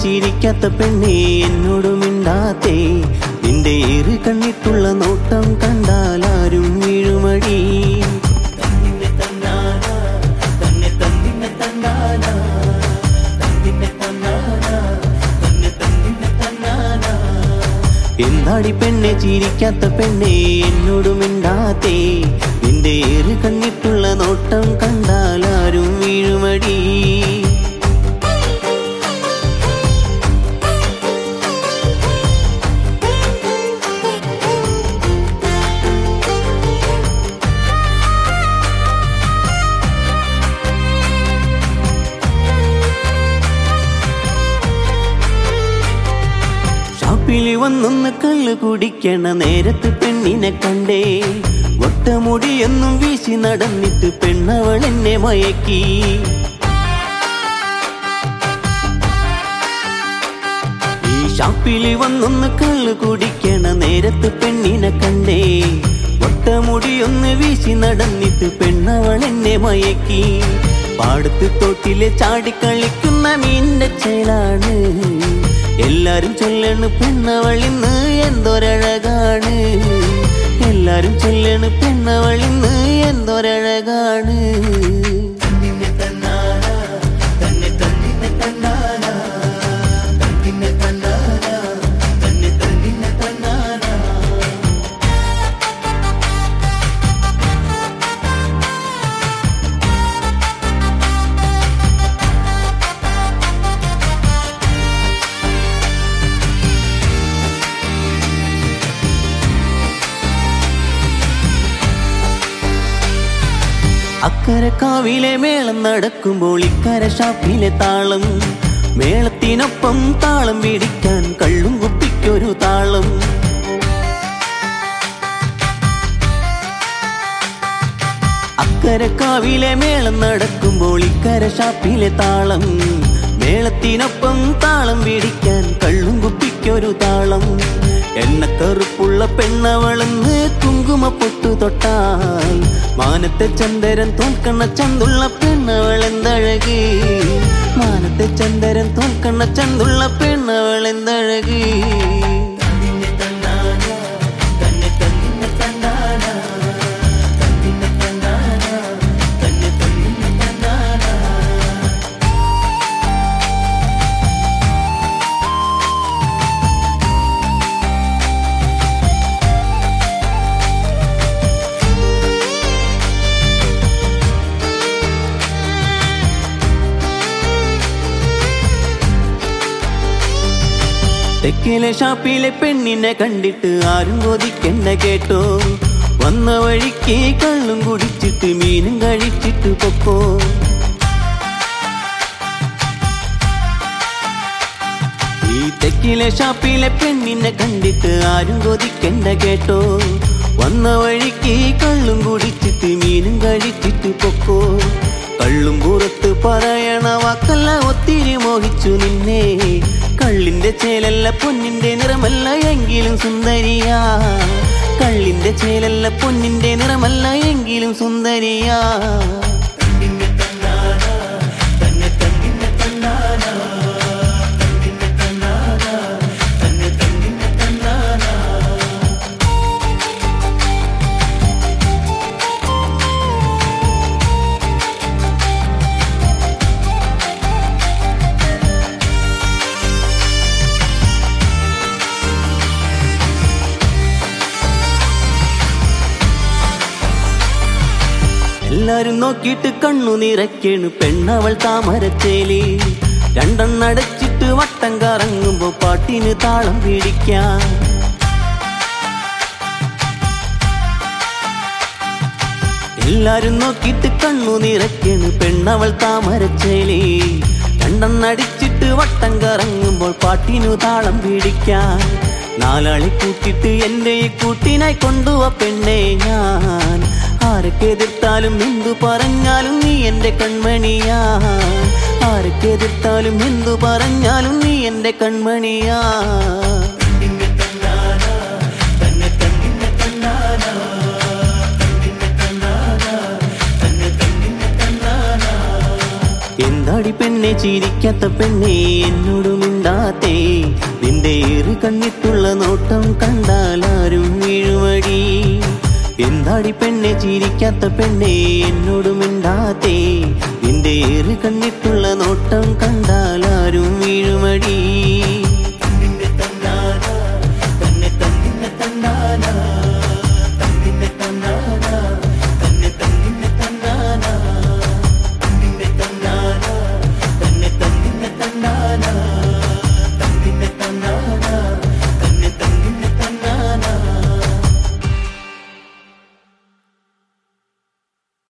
ചിരിക്കാത്ത പെണ്ണേ എന്നോട് മിണ്ടാത്തേ നിന്റെ ഏറ് കണ്ണിട്ടുള്ള നോട്ടം കണ്ടാൽ ആരും വീഴുമടി തന്നിന്നെ തന്നാന, തന്നെ തന്നിന്നെ തന്നാന, തന്നിന്നെ തന്നാന, തന്നെ തന്നിന്നെ തന്നാന. എന്താടി പെണ്ണെ ചിരിക്കാത്ത പെണ്ണെ എന്നോട് മിണ്ടാത്തേ നിന്റെ ഏറ് കണ്ണിട്ടുള്ള നോട്ടം കണ്ടാൽ ആരും വീഴുമടി ഷാപ്പിൽ വന്നൊന്ന് കള്ളു കുടിക്കണ നേരത്ത് പെണ്ണിനെ കണ്ടേ ഒട്ടമുടിയൊന്നും വീശി നടന്നിട്ട് പെണ്ണവൾ എന്നെ മയക്കി ഈ ഷാപ്പിൽ വന്നൊന്ന് കള്ളു കുടിക്കണ നേരത്ത് പെണ്ണിനെ കണ്ടേ ഒട്ടമുടിയൊന്ന് വീശി നടന്നിട്ട് പെണ്ണവൾ എന്നെ മയക്കി പാടത്ത് തോട്ടിലെ ചാടിക്കളിക്കുന്ന മീനിന്റെ ചേലാണ് എല്ലാരും ചൊല്ലണ് പെണ്ണവൾ ഇന്ന് എന്തൊരഴകാണ് എല്ലാരും ചൊല്ലണ് പെണ്ണവൾ ഇന്ന് എന്തൊരഴകാണ് തന്നിന്നെ തന്നാന, തന്നെ തന്നിന്നെ തന്നാന, തന്നിന്നെ തന്നാന, തന്നെ തന്നിന്നെ തന്നാന. അക്കരെ കാവിലെ മേളം നടക്കുമ്പോൾ ഇക്കര ഷാപ്പിലെ താളം മേളത്തിനൊപ്പം താളം പിടിക്കാൻ കള്ളും കുപ്പിക്കൊരു താളം അക്കരെ കാവിലെ മേളം നടക്കുമ്പോൾ ഇക്കര ഷാപ്പിലെ താളം മേളത്തിനൊപ്പം താളം പിടിക്കാൻ കള്ളും കുപ്പിക്കൊരു താളം എണ്ണക്കറുപ്പുള്ള പെണ്ണവളന്ന് കുങ്കുമ പൊട്ടു തൊട്ടാൽ മാനത്തെ ചന്ദരൻ തോൽക്കണ്ണ ചന്തുള്ള പെണ്ണവൾ എന്തഴക് മാനത്തെ ചന്ദരൻ തോൽക്കണ്ണ ചന്തുള്ള പെണ്ണവൾ എന്തഴക് തന്നിന്നെ തന്നാന, തന്നെ തന്നിന്നെ തന്നാന, തന്നിന്നെ തന്നാന, തന്നെ തന്നിന്നെ തന്നാന. തെക്കിലെ ഷാപ്പിലെ പെണ്ണിനെ കണ്ടിട്ട് ആരും കൊതിക്കണ്ട കേട്ടോ വന്ന വഴിക്ക് കള്ളും കുടിച്ചിട്ട് മീനും കഴിച്ചിട്ട് പൊക്കോ ഈ തെക്കിലെ ഷാപ്പിലെ പെണ്ണിനെ കണ്ടിട്ട് ആരും കൊതിക്കണ്ട കേട്ടോ വന്ന വഴിക്ക് കള്ളും കുടിച്ചിട്ട് മീനും കഴിച്ചിട്ട് പൊക്കോ കള്ളും പുറത്ത് പറയണ വാക്കല്ല ഒത്തിരി മോഹിച്ചു നിന്നെ കള്ളിന്റെ ചേലല്ല പൊന്നിന്റെ നിറമല്ല എങ്കിലും സുന്ദരിയാ കള്ളിന്റെ ചേലല്ല പൊന്നിന്റെ നിറമല്ല എങ്കിലും സുന്ദരിയാ തന്നിന്നെ തന്നാന, തന്നെ തന്നിന്നെ തന്നാന, തന്നിന്നെ തന്നാന, തന്നെ തന്നിന്നെ തന്നാന. എല്ലാരും നോക്കിയിട്ട് കണ്ണു നിറയ്ക്കണ് പെണ്ണവൾ താമരച്ചേലി രണ്ടെണ്ണടച്ചിട്ട് വട്ടം കറങ്ങുമ്പോ പാട്ടിന് താളം പിടിക്കാൻ എല്ലാരും നോക്കിയിട്ട് കണ്ണു നിറയ്ക്കണ് പെണ്ണവൾ താമരച്ചേലി രണ്ടെണ്ണടിച്ചിട്ട് വട്ടം കറങ്ങുമ്പോൾ പാട്ടിനു താളം പിടിക്കാൻ നാലാളി കൂട്ടിട്ട് എന്റെ ഈ കൂട്ടിനായി കൊണ്ടുവ പെണ്ണെ ഞാൻ ആരൊക്കെ എതിർത്താലും എന്തു പറഞ്ഞാലും നീ എന്റെ കൺമണിയാ ആരൊക്കെ എതിർത്താലും എന്തു പറഞ്ഞാലും നീ എന്റെ കൺമണിയാ തന്നിന്നെ തന്നാന, തന്നെ തന്നിന്നെ തന്നാന, തന്നിന്നെ തന്നാന, തന്നെ തന്നിന്നെ തന്നാന. എന്താടി പെണ്ണെ ചിരിക്കാത്ത പെണ്ണെ എന്നോട് മിണ്ടാ കണ്ണിട്ടുള്ള നോട്ടം കണ്ടാലാരും വീഴുമടി എന്താടി പെണ്ണെ ചിരിക്കാത്ത പെണ്ണെ എന്നോട് മിണ്ടാത്തേ നിന്റെ ഏറ് കണ്ണിട്ടുള്ള നോട്ടം കണ്ടാലാരും വീഴുമടി